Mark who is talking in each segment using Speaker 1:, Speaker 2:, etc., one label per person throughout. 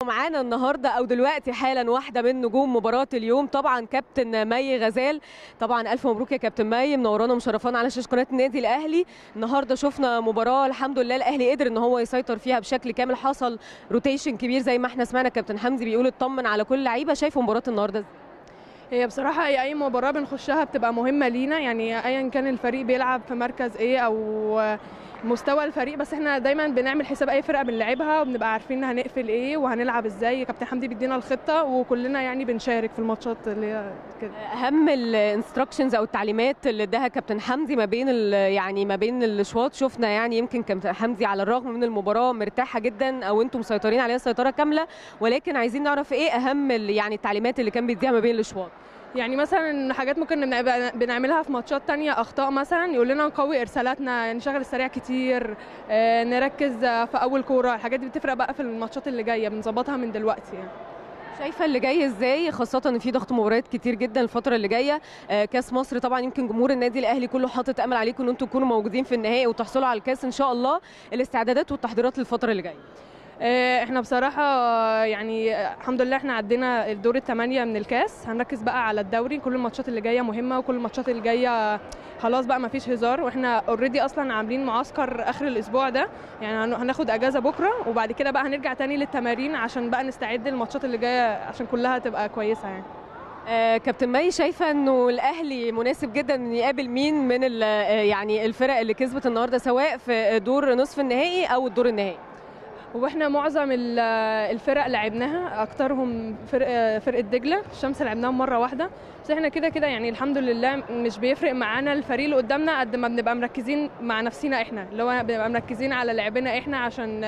Speaker 1: معانا النهارده او دلوقتي حالا واحده من نجوم مباراه اليوم طبعا كابتن مي غزال طبعا الف مبروك يا كابتن مي منورانا ومشرفانا على شاشه قناه النادي الاهلي النهارده شفنا مباراه الحمد لله الاهلي قدر ان هو يسيطر فيها بشكل كامل حصل روتيشن كبير زي ما احنا سمعنا كابتن حمدي بيقول اطمن على كل لعيبه شايفه مباراه النهارده ازاي
Speaker 2: هي بصراحة هي أي مباراة بنخشها بتبقى مهمة لينا يعني أيا كان الفريق بيلعب في مركز إيه أو مستوى الفريق بس احنا دايما بنعمل حساب اي فرقه بنلعبها وبنبقى عارفين هنقفل ايه وهنلعب ازاي كابتن حمدي بيدينا الخطه وكلنا يعني بنشارك في الماتشات اللي هي كده
Speaker 1: اهم الانستراكشنز او التعليمات اللي اداها كابتن حمدي ما بين يعني ما بين الاشواط شفنا يعني يمكن كابتن حمدي على الرغم من المباراه مرتاحه جدا او انتم مسيطرين عليها سيطره كامله ولكن عايزين نعرف ايه اهم يعني التعليمات اللي كان بيديها ما بين الاشواط
Speaker 2: يعني مثلا حاجات ممكن بنعملها في ماتشات تانية اخطاء مثلا يقول لنا نقوي ارسالاتنا نشغل السريع كتير نركز في اول كوره الحاجات دي بتفرق بقى في الماتشات اللي جايه بنظبطها من دلوقتي يعني.
Speaker 1: شايفه اللي جاي ازاي خاصه ان في ضغط مباريات كتير جدا الفتره اللي جايه كاس مصر طبعا يمكن جمهور النادي الاهلي كله حاطط امل عليكم ان انتم تكونوا موجودين في النهائي وتحصلوا على الكاس ان شاء الله الاستعدادات والتحضيرات للفتره اللي جايه
Speaker 2: احنا بصراحة يعني الحمد لله احنا عدينا الدور الثمانية من الكاس هنركز بقى على الدوري كل الماتشات اللي جاية مهمة وكل الماتشات اللي جاية خلاص بقى ما فيش هزار واحنا اوريدي اصلا عاملين معسكر اخر الاسبوع ده يعني هناخد اجازة بكرة وبعد كده بقى هنرجع تاني للتمارين عشان بقى نستعد للماتشات اللي جاية عشان كلها تبقى كويسة يعني
Speaker 1: آه كابتن مي شايفه انه الاهلي مناسب جدا ان يقابل مين من يعني الفرق اللي كسبت النهارده سواء في دور نصف النهائي او الدور النهائي
Speaker 2: واحنا معظم الفرق لعبناها اكترهم فرق فرقه دجله الشمس لعبناهم مره واحده بس احنا كده كده يعني الحمد لله مش بيفرق معانا الفريق اللي قدامنا قد ما بنبقى مركزين مع نفسنا احنا اللي هو بنبقى مركزين على لعبنا احنا عشان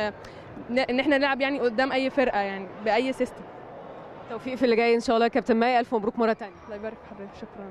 Speaker 2: ان احنا نلعب يعني قدام اي فرقه يعني باي سيستم
Speaker 1: توفيق في اللي جاي ان شاء الله يا كابتن مي الف مبروك مره ثانيه
Speaker 2: الله يبارك في حضرتك شكرا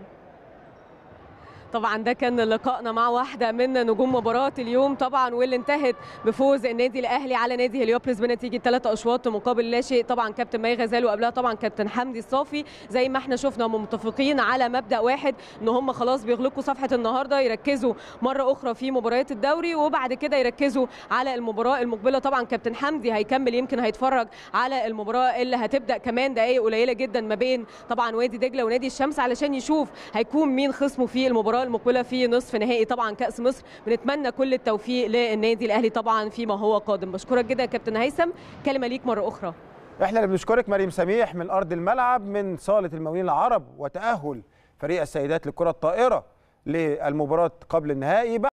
Speaker 1: طبعا ده كان لقائنا مع واحده من نجوم مباراه اليوم طبعا واللي انتهت بفوز النادي الاهلي على نادي هليوبلس بنتيجه ثلاث اشواط مقابل لا شيء طبعا كابتن مي غزال وقبلها طبعا كابتن حمدي الصافي زي ما احنا شفنا هم متفقين على مبدا واحد ان هم خلاص بيغلقوا صفحه النهارده يركزوا مره اخرى في مباريات الدوري وبعد كده يركزوا على المباراه المقبله طبعا كابتن حمدي هيكمل يمكن هيتفرج على المباراه اللي هتبدا كمان دقائق قليله جدا ما بين طبعا وادي دجله ونادي الشمس علشان يشوف هيكون مين خصمه في المباراه المقبله في نصف نهائي طبعا كاس مصر بنتمنى كل التوفيق للنادي الاهلي طبعا فيما هو قادم بشكرك جدا يا كابتن هيثم كلمه ليك مره اخرى
Speaker 3: احنا اللي بنشكرك مريم سميح من ارض الملعب من صاله المقاولين العرب وتاهل فريق السيدات للكره الطائره للمباراه قبل النهائي